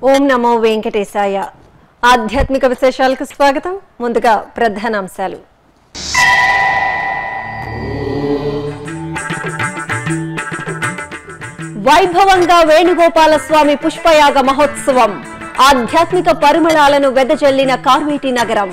ఓం నమో వెంకటేశాయ ఆధ్యాత్మిక విశేషాలకు స్వాగతం ముందుగా ప్రధానాంశాలు వైభవంగా వేణుగోపాల స్వామి పుష్పయాగ మహోత్సవం ఆధ్యాత్మిక పరిమళాలను వెదజల్లిన కార్వేటి నగరం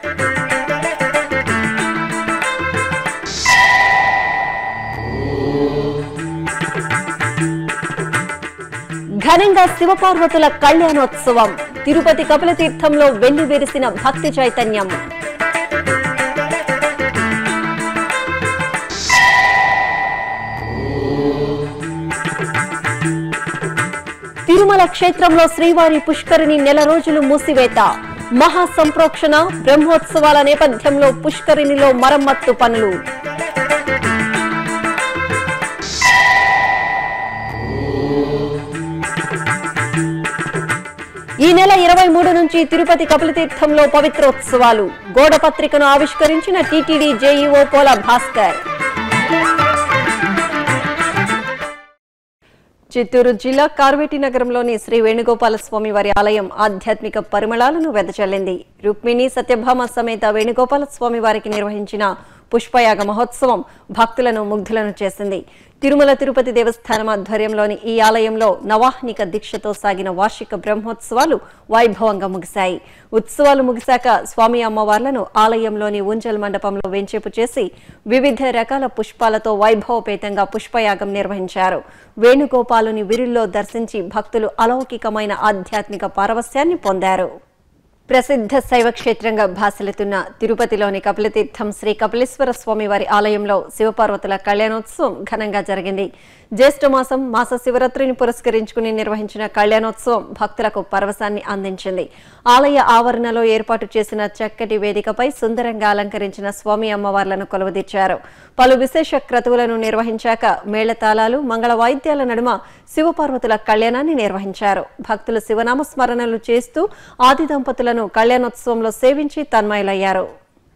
ఘనంగా శివపార్వతుల కళ్యాణోత్సవం తిరుపతి కపిలతీర్థంలో వెళ్లి విరిసిన భక్తి చైతన్యం తిరుమల క్షేత్రంలో శ్రీవారి పుష్కరిణి నెల రోజులు మూసివేత మహా సంప్రోక్షణ బ్రహ్మోత్సవాల నేపథ్యంలో పుష్కరిణిలో మరమ్మత్తు పనులు ఈ నెల ఇరవై మూడు నుంచి తిరుపతి కపిలతీర్థంలో పవిత్రోత్సవాలు గోడ పత్రికను ఆవిష్కరించిన టీటీడీ జేఈఓ పోల భాస్కర్ చిత్తూరు జిల్లా కార్వేటి నగరంలోని శ్రీ వేణుగోపాల స్వామి వారి ఆలయం ఆధ్యాత్మిక పరిమళాలను వెదజల్లింది రుక్మిణి సత్యభామ సమేత వేణుగోపాల స్వామి వారికి నిర్వహించిన పుష్పయాగ మహోత్సవం భక్తులను ముగ్ధులను చేసింది తిరుమల తిరుపతి దేవస్థానం ఆధ్వర్యంలోని ఈ ఆలయంలో నవాహ్నిక దీక్షతో సాగిన వార్షిక బ్రహ్మోత్సవాలు వైభవంగా ముగిశాయి ఉత్సవాలు ముగిశాక స్వామి అమ్మవార్లను ఆలయంలోని ఊంజల్ మండపంలో వెంచేపు చేసి వివిధ రకాల పుష్పాలతో వైభవపేతంగా పుష్పయాగం నిర్వహించారు వేణుగోపాలుని విరుల్లో దర్శించి భక్తులు అలౌకికమైన ఆధ్యాత్మిక పారవస్యాన్ని పొందారు ప్రసిద్ధ శైవ క్షేత్రంగా భాసలుతున్న తిరుపతిలోని కపిలతీర్థం శ్రీ కపిలేశ్వర స్వామి వారి ఆలయంలో శివపార్వతుల కళ్యాణోత్సవం ఘనంగా జరిగింది జ్యేష్ఠ మాసం మాస శివరాత్రిని పురస్కరించుకుని నిర్వహించిన కళ్యాణోత్సవం భక్తులకు పరవశాన్ని అందించింది ఆలయ ఆవరణలో ఏర్పాటు చేసిన చక్కటి వేదికపై సుందరంగా అలంకరించిన స్వామి అమ్మవార్లను కొలువుదీర్చారు పలు విశేష క్రతువులను నిర్వహించాక మేళతాళాలు మంగళ వాయిద్యాల నడుమ శివపార్వతుల కళ్యాణాన్ని నిర్వహించారు భక్తులు శివనామ స్మరణలు చేస్తూ ఆది దంపతులను కళ్యాణోత్సవంలో సేవించి తన్మయులయ్యారు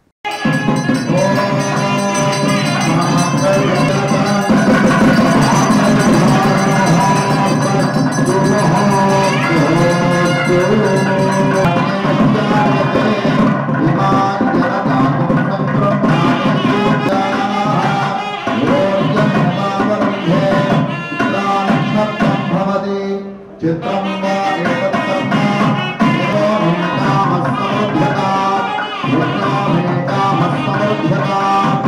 చిత్రం వా ఏకత్రం వా పురోహితామస్తమోధ్యతా పుత్రామేకామస్తమోధ్యతా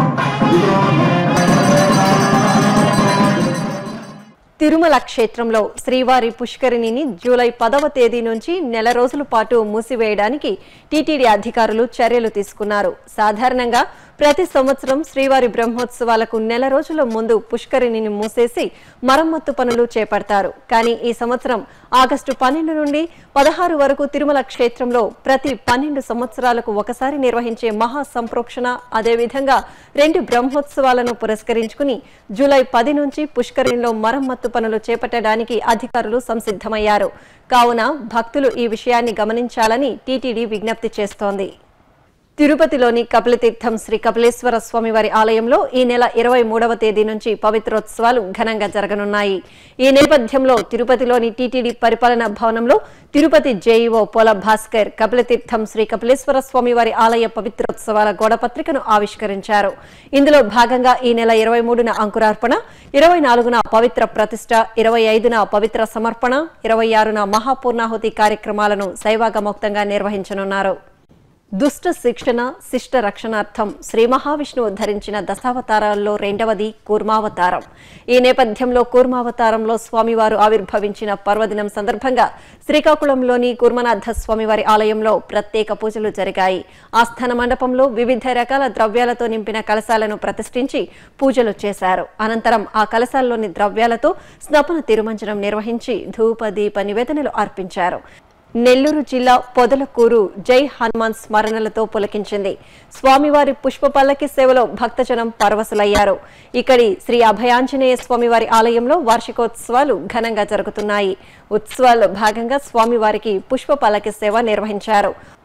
తిరుమల క్షేత్రంలో శ్రీవారి పుష్కరిణిని జూలై పదవ తేదీ నుంచి నెల రోజుల పాటు మూసివేయడానికి టీటీడీ అధికారులు చర్యలు తీసుకున్నారు సాధారణంగా ప్రతి సంవత్సరం శ్రీవారి బ్రహ్మోత్సవాలకు నెల రోజుల ముందు పుష్కరిణిని మూసేసి మరమ్మత్తు పనులు చేపడతారు కానీ ఈ సంవత్సరం ఆగస్టు పన్నెండు నుండి పదహారు వరకు తిరుమల క్షేత్రంలో ప్రతి పన్నెండు సంవత్సరాలకు ఒకసారి నిర్వహించే మహా సంప్రోక్షణ అదేవిధంగా రెండు బ్రహ్మోత్సవాలను పురస్కరించుకుని జూలై పది నుంచి పుష్కరిణిలో మరమ్మత్తు పనులు చేపట్టడానికి అధికారులు సంసిద్ధమయ్యారు కావున భక్తులు ఈ విషయాన్ని గమనించాలని టీటీడీ విజ్ఞప్తి చేస్తోంది తిరుపతిలోని కపిలతీర్థం శ్రీ కపిలేశ్వర స్వామి వారి ఆలయంలో ఈ నెల ఇరవై మూడవ తేదీ నుంచి పవిత్రోత్సవాలు ఘనంగా జరగనున్నాయి ఈ నేపథ్యంలో తిరుపతిలోని టీటీడీ పరిపాలనా భవనంలో తిరుపతి జేఈఓ పోల భాస్కర్ కపిలతీర్థం శ్రీ కపిలేశ్వర స్వామి వారి ఆలయ పవిత్రోత్సవాల గోడపత్రికను ఆవిష్కరించారు ఇందులో భాగంగా ఈ నెల ఇరవై మూడున అంకురార్పణ ఇరవై నాలుగున పవిత్ర ప్రతిష్ట ఇరవై ఐదున పవిత్ర సమర్పణ ఇరవై ఆరున మహాపూర్ణాహుతి కార్యక్రమాలను శైవాగమోక్తంగా నిర్వహించనున్నారు దుష్ట శిక్షణ శిష్ట రక్షణార్థం శ్రీ మహావిష్ణువు ధరించిన దశావతారాల్లో రెండవది కూర్మావతారం ఈ నేపథ్యంలో కూర్మావతారంలో స్వామివారు ఆవిర్భవించిన పర్వదినం సందర్భంగా శ్రీకాకుళంలోని కూర్మనాథ స్వామివారి ఆలయంలో ప్రత్యేక పూజలు జరిగాయి ఆస్థాన మండపంలో వివిధ రకాల ద్రవ్యాలతో నింపిన కలశాలను ప్రతిష్ఠించి పూజలు చేశారు అనంతరం ఆ కలశాల్లోని ద్రవ్యాలతో స్నపన తిరుమంజనం నిర్వహించి ధూప దీప నివేదనలు అర్పించారు నెల్లూరు జిల్లా పొదలకూరు జై హనుమాన్ స్మరణలతో పులకించింది స్వామివారి పుష్ప పల్లకి సేవలో భక్తజనం పరవశులయ్యారు ఇక్కడి శ్రీ అభయాంజనేయ స్వామివారి ఆలయంలో వార్షికోత్సవాలు ఘనంగా జరుగుతున్నాయి ఉత్సవాల్లో భాగంగా స్వామివారికి పుష్ప పల్లకి సేవ నిర్వహించారు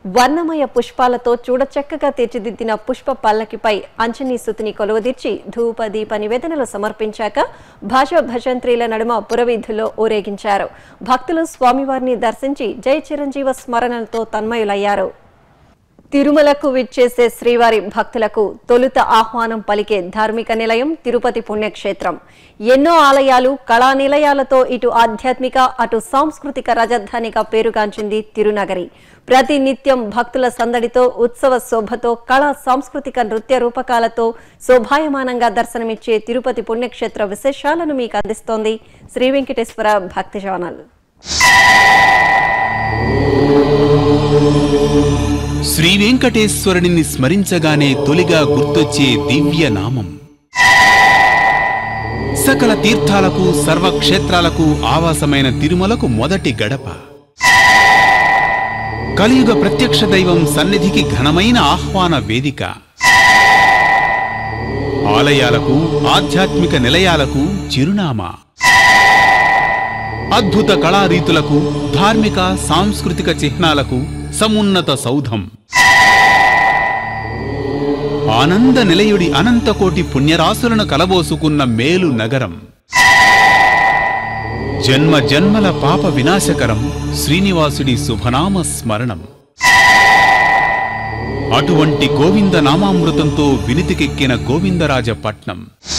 వర్ణమయ పుష్పాలతో చూడచక్కగా తీర్చిదిద్దిన పుష్ప పల్లకిపై అంజనీ సుతిని కొలువదీర్చి ధూప దీప నివేదనలు సమర్పించాక భాషా భజంత్రీల నడుమ పురవీధుల్లో ఊరేగించారు భక్తులు స్వామివారిని దర్శించి జై చిరంజీవ స్మరణలతో తన్మయులయ్యారు తిరుమలకు విచ్చేసే శ్రీవారి భక్తులకు తొలుత ఆహ్వానం పలికే ధార్మిక నిలయం తిరుపతి పుణ్యక్షేత్రం ఎన్నో ఆలయాలు కళా నిలయాలతో ఇటు ఆధ్యాత్మిక అటు సాంస్కృతిక రాజధానిగా పేరుగాంచింది తిరునగరి ప్రతి నిత్యం భక్తుల సందడితో ఉత్సవ శోభతో కళా సాంస్కృతిక నృత్య రూపకాలతో శోభాయమానంగా దర్శనమిచ్చే తిరుపతి పుణ్యక్షేత్ర విశేషాలను మీకు అందిస్తోంది శ్రీ వెంకటేశ్వర భక్తి ఛానల్ శ్రీ వెంకటేశ్వరుడిని స్మరించగానే తొలిగా గుర్తొచ్చే దివ్య నామం సకల తీర్థాలకు సర్వక్షేత్రాలకు ఆవాసమైన తిరుమలకు మొదటి గడప కలియుగ ప్రత్యక్ష దైవం సన్నిధికి ఘనమైన ఆహ్వాన వేదిక ఆలయాలకు ఆధ్యాత్మిక నిలయాలకు చిరునామా అద్భుత కళారీతులకు ధార్మిక సాంస్కృతిక చిహ్నాలకు సమున్నత సౌధం ఆనంద నిలయుడి అనంతకోటి పుణ్యరాశులను కలబోసుకున్న మేలు నగరం జన్మ జన్మల పాప వినాశకరం శ్రీనివాసుడి శుభనామ స్మరణం అటువంటి గోవింద నామామృతంతో వినితికెక్కిన గోవిందరాజపట్నం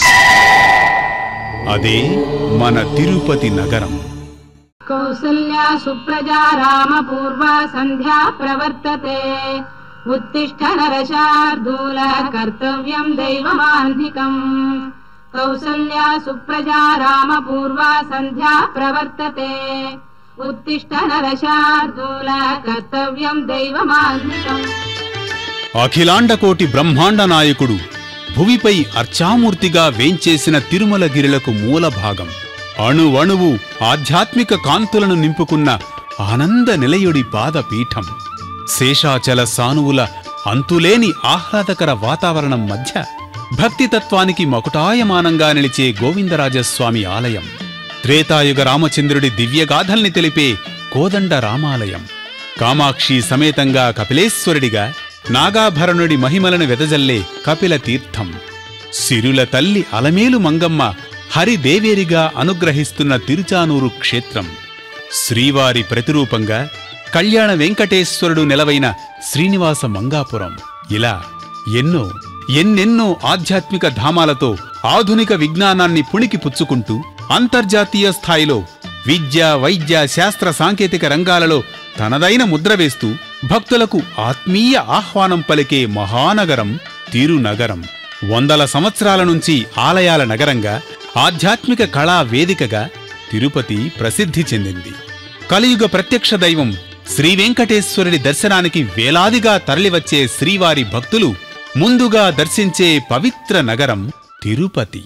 అదే మన తిరుపతి నగరం कौसल्या सुप्रजा रामपूर्वा सन्ध्या प्रवर्तते उत्तिष्ठ नरशार्दूल कर्तव्यम् दैवमान्धिकम् कौसल्या सुप्रजा रामपूर्वा सन्ध्या प्रवर्तते उत्तिष्ठ नरशार्दूल कर्तव्यम् दैवमान्धिकम् అఖిలాండకోటి బ్రహ్మాండ నాయకుడు భువిపై అర్చామూర్తిగా వేంచేసిన తిరుమలగిరులకు మూల భాగం అణువణువు ఆధ్యాత్మిక కాంతులను నింపుకున్న ఆనంద నిలయుడి పాదపీఠం శేషాచల సానువుల అంతులేని ఆహ్లాదకర వాతావరణం మధ్య భక్తితత్వానికి మకుటాయమానంగా నిలిచే గోవిందరాజస్వామి ఆలయం త్రేతాయుగ రామచంద్రుడి దివ్యగాథల్ని తెలిపే కోదండ రామాలయం కామాక్షి సమేతంగా కపిలేశ్వరుడిగా నాగాభరణుడి మహిమలను వెదజల్లే కపిల తీర్థం సిరుల తల్లి అలమేలు మంగమ్మ హరిదేవేరిగా అనుగ్రహిస్తున్న తిరుచానూరు క్షేత్రం శ్రీవారి ప్రతిరూపంగా కళ్యాణ వెంకటేశ్వరుడు నెలవైన శ్రీనివాస మంగాపురం ఇలా ఎన్నో ఎన్నెన్నో ఆధ్యాత్మిక ధామాలతో ఆధునిక విజ్ఞానాన్ని పుణికి పుచ్చుకుంటూ అంతర్జాతీయ స్థాయిలో విద్య వైద్య శాస్త్ర సాంకేతిక రంగాలలో తనదైన ముద్ర వేస్తూ భక్తులకు ఆత్మీయ ఆహ్వానం పలికే మహానగరం తిరునగరం వందల సంవత్సరాల నుంచి ఆలయాల నగరంగా ఆధ్యాత్మిక కళా వేదికగా తిరుపతి ప్రసిద్ధి చెందింది కలియుగ ప్రత్యక్ష దైవం శ్రీ వెంకటేశ్వరుడి దర్శనానికి వేలాదిగా తరలివచ్చే శ్రీవారి భక్తులు ముందుగా దర్శించే పవిత్ర నగరం తిరుపతి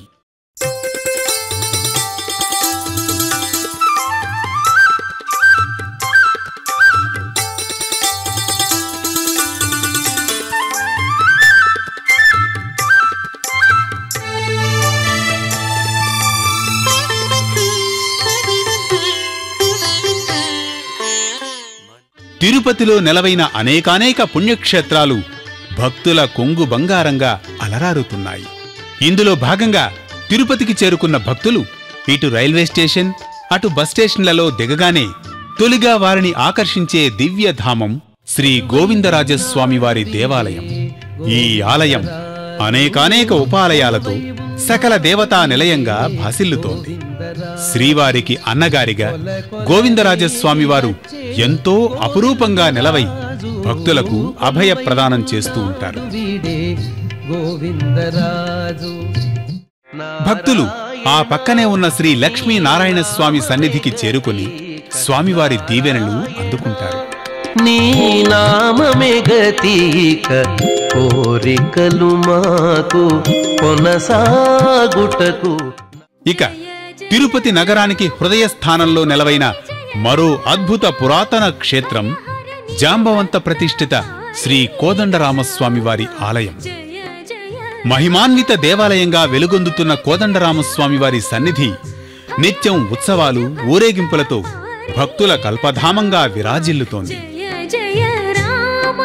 తిరుపతిలో నెలవైన అనేకానేక పుణ్యక్షేత్రాలు భక్తుల కొంగు బంగారంగా అలరారుతున్నాయి ఇందులో భాగంగా తిరుపతికి చేరుకున్న భక్తులు ఇటు రైల్వే స్టేషన్ అటు బస్ స్టేషన్లలో దిగగానే తొలిగా వారిని ఆకర్షించే దివ్యధామం శ్రీ గోవిందరాజస్వామివారి దేవాలయం ఈ ఆలయం అనేకానేక ఉపాలయాలతో సకల దేవతా నిలయంగా భాసిల్లుతోంది శ్రీవారికి అన్నగారిగా గోవిందరాజస్వామివారు ఎంతో అపురూపంగా నిలవై భక్తులకు అభయ ప్రదానం చేస్తూ ఉంటారు వీడే గోవిందరాజు భక్తులు ఆ పక్కనే ఉన్న శ్రీ లక్ష్మీ నారాయణ స్వామి సన్నిధికి చేరుకుని స్వామివారి దీవెనలు అందుకుంటారు నీ నామమే గతీక కోరికలు మాకు కొనసాగుటకు ఇక తిరుపతి నగరానికి హృదయ స్థానంలో నెలవైన మరో అద్భుత పురాతన క్షేత్రం జాంబవంత ప్రతిష్ఠిత శ్రీ కోదండరామస్వామి వారి ఆలయం మహిమాన్విత దేవాలయంగా వెలుగొందుతున్న కోదండరామస్వామి వారి సన్నిధి నిత్యం ఉత్సవాలు ఊరేగింపులతో భక్తుల కల్పధామంగా విరాజిల్లుతోంది జయ జయ రామ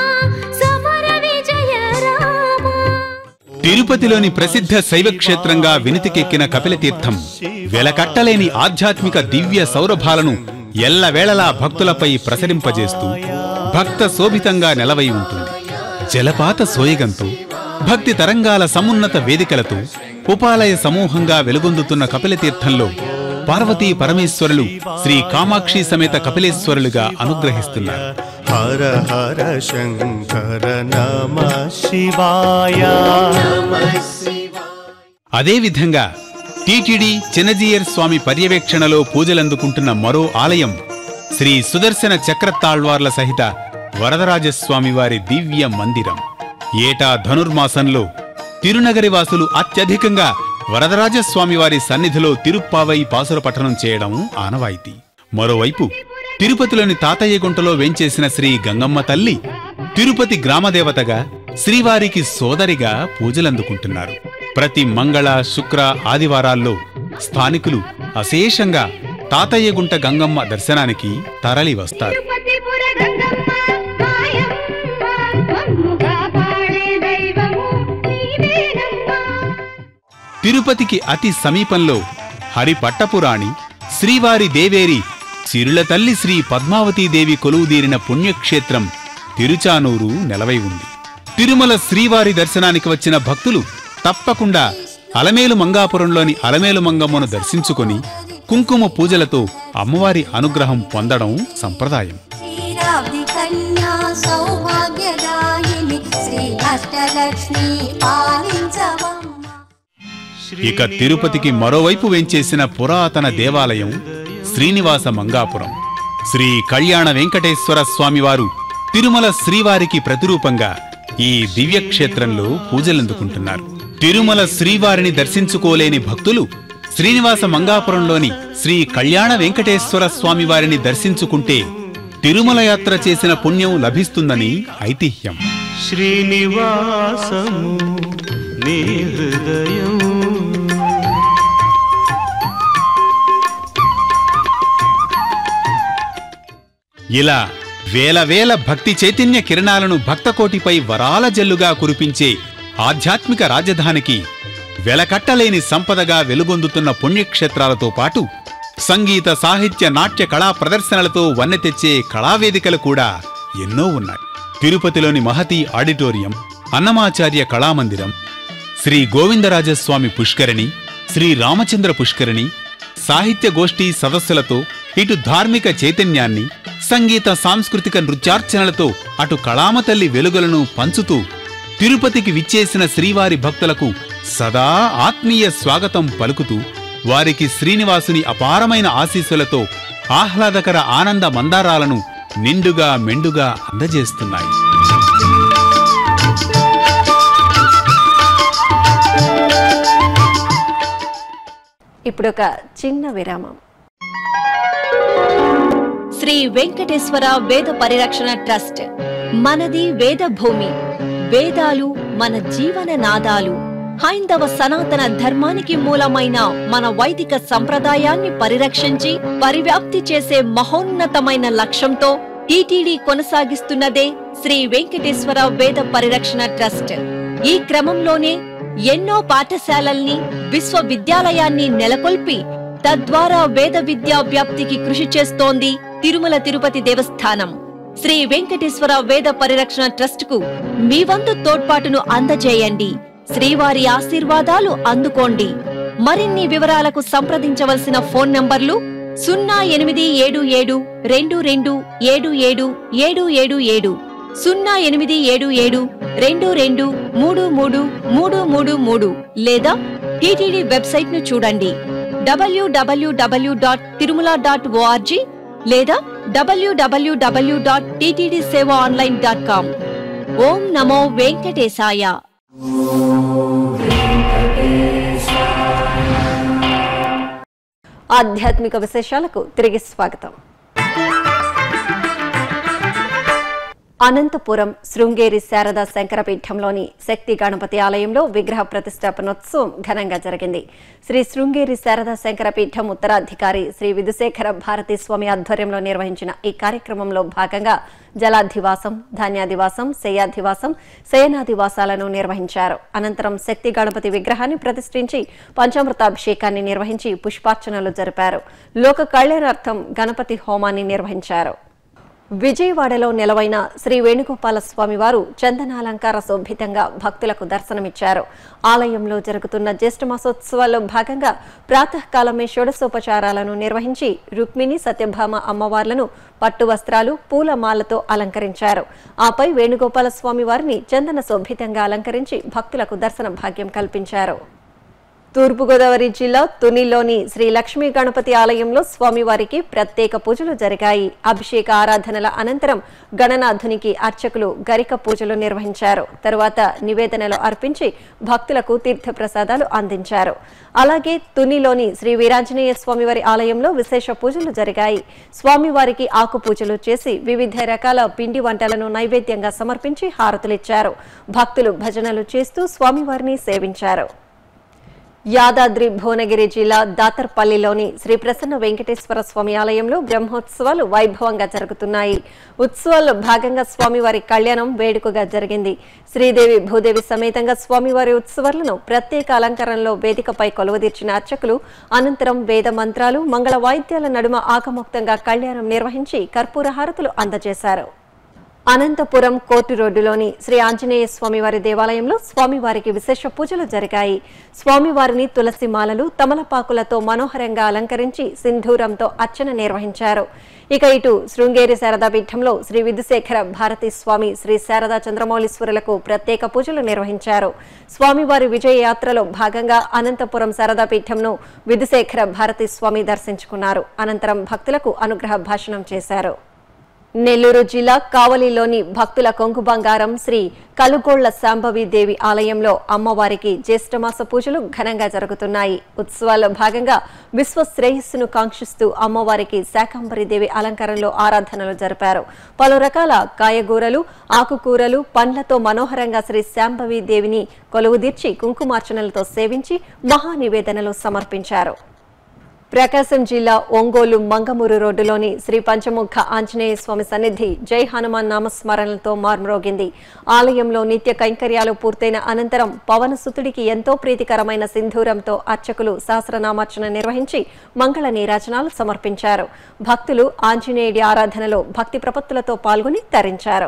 తిరుపతిలోని ప్రసిద్ధ శైవ క్షేత్రంగా వినితికెక్కిన కపిలతీర్థం వెలకట్టలేని ఆధ్యాత్మిక దివ్య సౌరభాలను ఎల్లవేళలా భక్తులపై ప్రసరింపజేస్తూ భక్త శోభితంగా నెలవై ఉంటుంది జలపాత సోయగంతో భక్తి తరంగాల సమున్నత వేదికలతో ఉపాలయ సమూహంగా వెలుగొందుతున్న కపిలతీర్థంలో పార్వతీ పరమేశ్వరులు శ్రీ కామాక్షి సమేత కపిలేశ్వరులుగా అనుగ్రహిస్తున్నారు హర హర శంకర నమ శివాయ అదేవిధంగా టీటీడీ చిన్నజీయర్ స్వామి పర్యవేక్షణలో పూజలందుకుంటున్న మరో ఆలయం శ్రీ సుదర్శన చక్రతాళ్వార్ల సహిత వరదరాజస్వామి వారి దివ్య మందిరం ఏటా ధనుర్మాసంలో తిరునగరి వాసులు అత్యధికంగా వరదరాజస్వామి వారి సన్నిధిలో తిరుప్పావై పాసుర పఠనం చేయడం ఆనవాయితీ మరోవైపు తిరుపతిలోని తాతయ్యగుంటలో వేంచేసిన శ్రీ గంగమ్మ తల్లి తిరుపతి గ్రామదేవతగా శ్రీవారికి సోదరిగా పూజలందుకుంటున్నారు ప్రతి మంగళ శుక్ర ఆదివారాల్లో స్థానికులు అశేషంగా తాతయ్యగుంట గంగమ్మ దర్శనానికి తరలి వస్తారు తిరుపతిపుర గంగమ్మ మాయమ్మ మమ్ముగా పాడే దైవము నీవేనమ్మా తిరుపతికి అతి సమీపంలో హరిపట్టపురాణి శ్రీవారి దేవేరి చిరుల తల్లి శ్రీ పద్మావతీదేవి కొలువుదీరిన పుణ్యక్షేత్రం తిరుచానూరు నెలవై ఉంది తిరుమల శ్రీవారి దర్శనానికి వచ్చిన భక్తులు తప్పకుండా అలమేలు మంగాపురంలోని అలమేలు మంగమ్మను దర్శించుకొని కుంకుమ పూజలతో అమ్మవారి అనుగ్రహం పొందడం సంప్రదాయం క్షీరాబ్ది కన్యా సౌభాగ్యదాయిని శ్రీ అష్టలక్ష్మి పాలించవమ్మ ఇక తిరుపతికి మరోవైపు వేంచేసిన పురాతన దేవాలయం శ్రీనివాస మంగాపురం శ్రీ కళ్యాణ వెంకటేశ్వర స్వామివారు తిరుమల శ్రీవారికి ప్రతిరూపంగా ఈ దివ్యక్షేత్రంలో పూజలందుకుంటున్నారు తిరుమల శ్రీవారిని దర్శించుకోలేని భక్తులు శ్రీనివాస మంగాపురంలోని శ్రీ కళ్యాణ వెంకటేశ్వర స్వామివారిని దర్శించుకుంటే తిరుమల యాత్ర చేసిన పుణ్యం లభిస్తుందని ఐతిహ్యం శ్రీనివాసము నీ హృదయం ఇలా వేల వేల భక్తి చైతన్య కిరణాలను భక్తకోటిపై వరాల జల్లుగా కురిపించే ఆధ్యాత్మిక రాజధానికి వెలకట్టలేని సంపదగా వెలుగొందుతున్న పుణ్యక్షేత్రాలతో పాటు సంగీత సాహిత్య నాట్య కళా ప్రదర్శనలతో వన్నె తెచ్చే కళావేదికలు కూడా ఎన్నో ఉన్నాయి తిరుపతిలోని మహతి ఆడిటోరియం అన్నమాచార్య కళామందిరం శ్రీ గోవిందరాజస్వామి పుష్కరిణి శ్రీ రామచంద్ర పుష్కరిణి సాహిత్య గోష్ఠీ సదస్సులతో ఇటు ధార్మిక చైతన్యాన్ని సంగీత సాంస్కృతిక నృత్యార్చనలతో అటు కళామతల్లి వెలుగులను పంచుతూ తిరుపతికి విచ్చేసిన శ్రీవారి భక్తులకు సదా ఆత్మీయ స్వాగతం పలుకుతూ వారికి శ్రీనివాసుని అపారమైన ఆశీస్సులతో ఆహ్లాదకర ఆనంద మందారాలను నిండుగా మెండుగా అందజేస్తున్నాయి ఇప్పుడు ఒక చిన్న విరామం శ్రీ వెంకటేశ్వర వేద పరిరక్షణ ట్రస్ట్ మనది వేద భూమి వేదాలు మన జీవన నాదాలు హైందవ సనాతన ధర్మానికి మూలమైన మన వైదిక సంప్రదాయాన్ని పరిరక్షించి పరివ్యాప్తి చేసే మహోన్నతమైన లక్ష్యంతో టీటీడీ కొనసాగిస్తున్నదే శ్రీ వెంకటేశ్వర వేద పరిరక్షణ ట్రస్ట్ ఈ క్రమంలోనే ఎన్నో పాఠశాలల్ని విశ్వవిద్యాలయాన్ని నెలకొల్పి తద్వారా వేద విద్యా వ్యాప్తికి కృషి చేస్తోంది తిరుమల తిరుపతి దేవస్థానం శ్రీ వెంకటేశ్వర వేద పరిరక్షణ ట్రస్ట్ కు మీ వంతు తోడ్పాటును అందజేయండి శ్రీవారి ఆశీర్వాదాలు అందుకోండి మరిన్ని వివరాలకు సంప్రదించవలసిన ఫోన్ నంబర్లు సున్నా ఎనిమిది ఏడు ఏడు రెండు రెండు ఏడు ఏడు ఏడు ఏడు ఏడు సున్నా ఎనిమిది ఏడు ఏడు రెండు రెండు మూడు మూడు మూడు మూడు మూడు లేదా టీటీడీ వెబ్సైట్ ను చూడండి డబ్ల్యూడబ్ల్యూడబ్ల్యూ డాట్ తిరుమల డాట్ ఓఆర్జీ లేదా డబ్ల్యూడబ్ల్యూడబ్ల్యూ dot TTD seva online dot com ఓం నమో వెంకటేశాయ ఆధ్యాత్మిక విశేషాలకు తిరిగి స్వాగతం అనంతపురం శృంగేరి శారదా శంకరపీఠంలోని శక్తి గణపతి ఆలయంలో విగ్రహ ప్రతిష్టాపనోత్సవం ఘనంగా జరిగింది శ్రీ శృంగేరి శారదా శంకరపీఠం ఉత్తరాధికారి శ్రీ విధుశేఖర భారతీ స్వామి ఆధ్వర్యంలో నిర్వహించిన ఈ కార్యక్రమంలో భాగంగా జలాధివాసం ధాన్యాధివాసం శయ్యాధివాసం శయనాధివాసాలను నిర్వహించారు అనంతరం శక్తి గణపతి విగ్రహాన్ని ప్రతిష్ఠించి పంచామృతాభిషేకాన్ని నిర్వహించి పుష్పార్చనలు జరిపారు లోక కళ్యాణార్థం గణపతి హోమాన్ని నిర్వహించారు విజయవాడలో నెలవైన శ్రీ వేణుగోపాల స్వామి వారు చందనాలంకార శోభితంగా భక్తులకు దర్శనమిచ్చారు ఆలయంలో జరుగుతున్న జ్యేష్ఠ మాసోత్సవాల్లో భాగంగా ప్రాతకాలమే షోడశోపచారాలను నిర్వహించి రుక్మిణి సత్యభామ అమ్మవార్లను పట్టు వస్త్రాలు పూల మాలతో అలంకరించారు ఆపై వేణుగోపాల స్వామి వారిని చందన శోభితంగా అలంకరించి భక్తులకు దర్శన భాగ్యం కల్పించారు తూర్పుగోదావరి జిల్లా తునిలోని శ్రీ లక్ష్మీ గణపతి ఆలయంలో స్వామివారికి ప్రత్యేక పూజలు జరిగాయి అభిషేక ఆరాధనల అనంతరం గణనాథునికి అర్చకులు గరిక పూజలు నిర్వహించారు తరువాత నివేదనలు అర్పించి భక్తులకు తీర్థప్రసాదాలు అందించారు అలాగే తునిలోని శ్రీ వీరాంజనేయ స్వామివారి ఆలయంలో విశేష పూజలు జరిగాయి స్వామివారికి ఆకు పూజలు చేసి వివిధ రకాల పిండి వంటలను నైవేద్యంగా సమర్పించి హారతులిచ్చారు భక్తులు భజనలు చేస్తూ స్వామివారిని సేవించారు యాదాద్రి భువనగిరి జిల్లా దాతర్పల్లిలోని శ్రీ ప్రసన్న వెంకటేశ్వర స్వామి ఆలయంలో బ్రహ్మోత్సవాలు వైభవంగా జరుగుతున్నాయి ఉత్సవాల్లో భాగంగా స్వామివారి కళ్యాణం వేడుకగా జరిగింది శ్రీదేవి భూదేవి సమేతంగా స్వామివారి ఉత్సవాలను ప్రత్యేక అలంకరణలో వేదికపై కొలువదీర్చిన అర్చకులు అనంతరం వేద మంత్రాలు మంగళ వాయిద్యాల నడుమ ఆకముక్తంగా కళ్యాణం నిర్వహించి కర్పూర హారతులు అందజేశారు అనంతపురం కోర్టు రోడ్డులోని శ్రీ ఆంజనేయ స్వామివారి దేవాలయంలో స్వామివారికి విశేష పూజలు జరిగాయి స్వామివారిని తులసి మాలలు తమలపాకులతో మనోహరంగా అలంకరించి సింధూరంతో అర్చన నిర్వహించారు ఇక ఇటు శృంగేరి శారదా పీఠంలో శ్రీ విధుశేఖర భారతీ స్వామి శ్రీ శారదా చంద్రమౌళీశ్వరులకు ప్రత్యేక పూజలు నిర్వహించారు స్వామివారి విజయ యాత్రలో భాగంగా అనంతపురం శారదా పీఠంను విధుశేఖర భారతీ స్వామి దర్శించుకున్నారు అనంతరం భక్తులకు అనుగ్రహ భాషణం చేశారు నెల్లూరు జిల్లా కావలిలోని భక్తుల కొంగు బంగారం శ్రీ కలుగోళ్ల శాంభవి దేవి ఆలయంలో అమ్మవారికి జ్యేష్ఠమాస పూజలు ఘనంగా జరుగుతున్నాయి ఉత్సవాల్లో భాగంగా విశ్వ శ్రేయస్సును కాంక్షిస్తూ అమ్మవారికి శాకంబరి దేవి అలంకరణలో ఆరాధనలు జరిపారు పలు రకాల కాయగూరలు ఆకుకూరలు పండ్లతో మనోహరంగా శ్రీ శాంభవి దేవిని కొలువుదీర్చి కుంకుమార్చనలతో సేవించి మహానివేదనలు సమర్పించారు ప్రకాశం జిల్లా ఒంగోలు మంగమూరు రోడ్డులోని శ్రీ పంచముఖ ఆంజనేయ స్వామి సన్నిధి జై హనుమాన్ నామస్మరణలతో మార్మ్రోగింది ఆలయంలో నిత్య కైంకర్యాలు పూర్తయిన అనంతరం పవనసుతుడికి ఎంతో ప్రీతికరమైన సింధూరంతో అర్చకులు సహస్రనామార్చన నిర్వహించి మంగళ నీరాజనాలు సమర్పించారు భక్తులు ఆంజనేయుడి ఆరాధనలో భక్తి ప్రపత్తులతో పాల్గొని తరించారు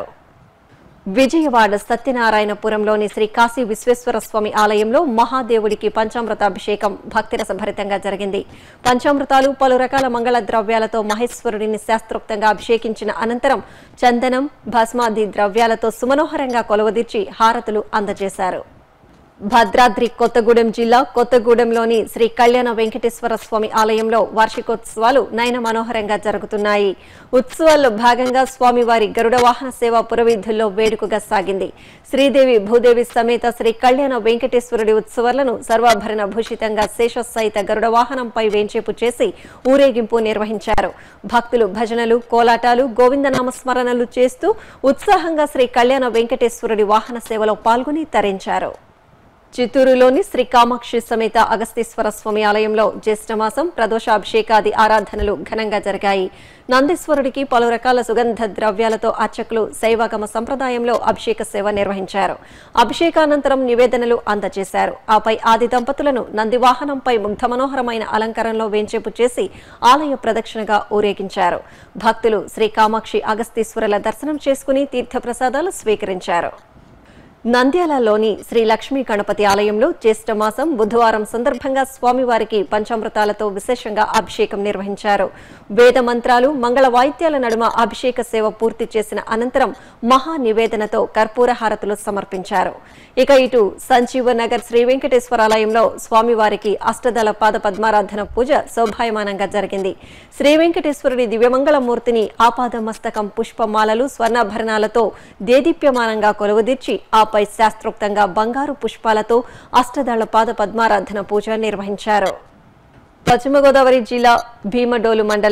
విజయవాడ సత్యనారాయణపురంలోని శ్రీ కాశీ విశ్వేశ్వర స్వామి ఆలయంలో మహాదేవుడికి పంచామృత అభిషేకం భక్తిరస భరితంగా జరిగింది పంచామృతాలు పలు రకాల మంగళ ద్రవ్యాలతో మహేశ్వరుడిని శాస్త్రోక్తంగా అభిషేకించిన అనంతరం చందనం భస్మాది ద్రవ్యాలతో సుమనోహరంగా కొలవదీర్చి హారతులు అందజేశారు భద్రాద్రి కొత్తగూడెం జిల్లా కొత్తగూడెంలోని శ్రీ కళ్యాణ వెంకటేశ్వర స్వామి ఆలయంలో వార్షికోత్సవాలు నయన మనోహరంగా జరుగుతున్నాయి ఉత్సవాల్లో భాగంగా స్వామివారి గరుడ వాహన సేవ పురవీధుల్లో వేడుకగా సాగింది శ్రీదేవి భూదేవి సమేత శ్రీ కళ్యాణ వెంకటేశ్వరుడి ఉత్సవాలను సర్వాభరణ భూషితంగా శేష సహిత గరుడ వాహనంపై వేంచేపు చేసి ఊరేగింపు నిర్వహించారు భక్తులు భజనలు కోలాటాలు గోవిందనామ స్మరణలు చేస్తూ ఉత్సాహంగా శ్రీ కళ్యాణ వెంకటేశ్వరుడి వాహన సేవలో పాల్గొని తరించారు చిత్తూరులోని శ్రీ కామాక్షి సమేత అగస్తీశ్వర స్వామి ఆలయంలో జ్యేష్ఠమాసం ప్రదోషాభిషేకాది ఆరాధనలు ఘనంగా జరిగాయి నందీశ్వరుడికి పలు రకాల సుగంధ ద్రవ్యాలతో అర్చకులు శైవాగమ సంప్రదాయంలో అభిషేక సేవ నిర్వహించారు అభిషేకానంతరం నివేదనలు అందజేశారు ఆపై ఆది దంపతులను నందివాహనంపై ముగ్ధ మనోహరమైన అలంకరణలో వేంచేపు చేసి ఆలయ ప్రదక్షిణగా ఊరేగించారు భక్తులు శ్రీ కామాక్షి అగస్తీశ్వరుల దర్శనం చేసుకుని తీర్థప్రసాదాలు స్వీకరించారు నంద్యాలలోని శ్రీ లక్ష్మీ గణపతి ఆలయంలో జ్యేష్ఠ మాసం బుధవారం సందర్భంగా స్వామివారికి పంచామృతాలతో విశేషంగా అభిషేకం నిర్వహించారు వేద మంత్రాలు మంగళ వాయిద్యాల నడుమ అభిషేక సేవ పూర్తి చేసిన అనంతరం మహా నివేదనతో కర్పూర హారతులు సమర్పించారు ఇక ఇటు సంజీవ నగర్ శ్రీ వెంకటేశ్వర ఆలయంలో స్వామివారికి అష్టదళ పాద పద్మారాధన పూజ శోభాయమానంగా జరిగింది శ్రీ వెంకటేశ్వరుడి దివ్యమంగళమూర్తిని ఆపాద మస్తకం పుష్పమాలలు స్వర్ణాభరణాలతో దేదీప్యమానంగా కొలువుదీర్చి ఆపై శాస్త్రోక్తంగా బంగారు పుష్పాలతో అష్టదళ పాద పద్మారాధన పూజ నిర్వహించారు పశ్చిమ గోదావరి జిల్లా భీమడోలు మండలం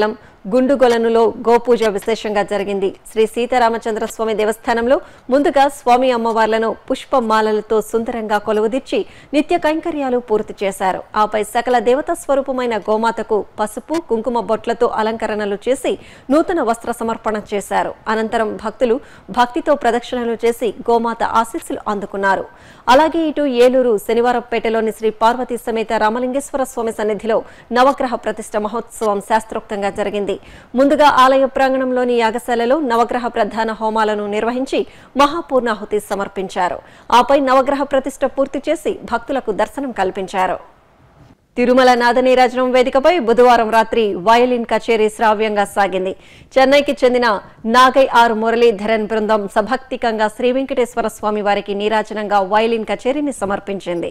గుండుగొలనులో గోపూజ విశేషంగా జరిగింది శ్రీ సీతారామచంద్ర స్వామి దేవస్థానంలో ముందుగా స్వామి అమ్మవార్లను పుష్పమాలలతో సుందరంగా కొలువుదీర్చి నిత్య కైంకర్యాలు పూర్తి చేశారు ఆపై సకల దేవతా స్వరూపమైన గోమాతకు పసుపు కుంకుమ బొట్లతో అలంకరణలు చేసి నూతన వస్త్ర సమర్పణ చేశారు అనంతరం భక్తులు భక్తితో ప్రదక్షిణలు చేసి గోమాత ఆశీస్సులు అందుకున్నారు అలాగే ఇటు ఏలూరు శనివారంపేటలోని శ్రీ పార్వతీ సమేత రామలింగేశ్వర స్వామి సన్నిధిలో నవగ్రహ ప్రతిష్ట మహోత్సవం శాస్త్రోక్తంగా జరిగింది ముందుగా ఆలయ ప్రాంగణంలోని యాగశాలలో నవగ్రహ ప్రధాన హోమాలను నిర్వహించి మహాపూర్ణాహుతి సమర్పించారు ఆపై నవగ్రహ ప్రతిష్ట పూర్తి చేసి భక్తులకు దర్శనం కల్పించారు తిరుమల నాదనీరాజనం వేదికపై బుధవారం రాత్రి వయలిన్ కచేరీ శ్రావ్యంగా సాగింది చెన్నైకి చెందిన నాగై ఆర్ మురళీధరన్ బృందం సభక్తికంగా శ్రీ వెంకటేశ్వర స్వామి వారికి నీరాజనంగా వయలిన్ కచేరీని సమర్పించింది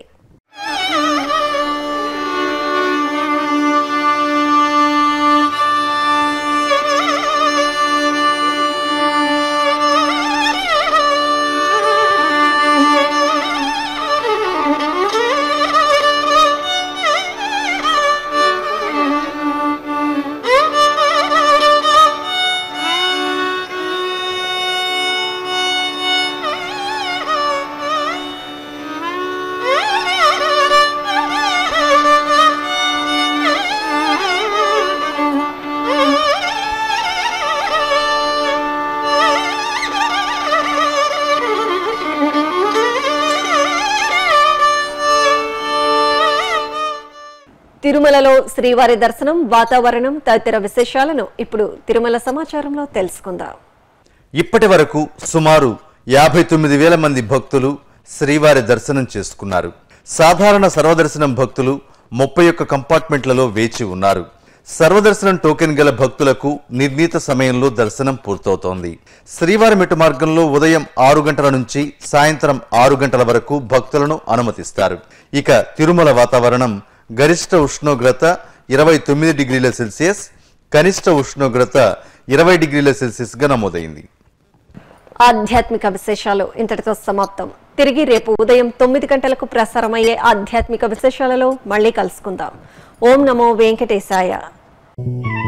తిరుమలలో శ్రీవారి దర్శనం వాతావరణం తదితర విశేషాలను ఇప్పుడు తిరుమల సమాచారంలో తెలుసుకుందాం ఇప్పటి వరకు సుమారు యాభై తొమ్మిది వేల మంది భక్తులు శ్రీవారి దర్శనం చేసుకున్నారు సాధారణ సర్వదర్శనం భక్తులు ముప్పై ఒక్క కంపార్ట్మెంట్లలో వేచి ఉన్నారు సర్వదర్శనం టోకెన్ గల భక్తులకు నిర్ణీత సమయంలో దర్శనం పూర్తవుతోంది శ్రీవారి మెట్టు మార్గంలో ఉదయం ఆరు గంటల నుంచి సాయంత్రం ఆరు గంటల వరకు భక్తులను అనుమతిస్తారు ఇక తిరుమల వాతావరణం గరిష్ట ఉష్ణోగ్రత ఇరవై తొమ్మిది డిగ్రీల సెల్సియస్ కనిష్ట ఉష్ణోగ్రత ఇరవై డిగ్రీల సెల్సియస్ గా నమోదైంది ఆధ్యాత్మిక విశేషాలు ఇంతటితో సమాప్తం తిరిగి రేపు ఉదయం తొమ్మిది గంటలకు ప్రసారమయ్యే ఆధ్యాత్మిక విశేషాలలో మళ్ళీ కలుసుకుందాం ఓం నమో వెంకటేశాయ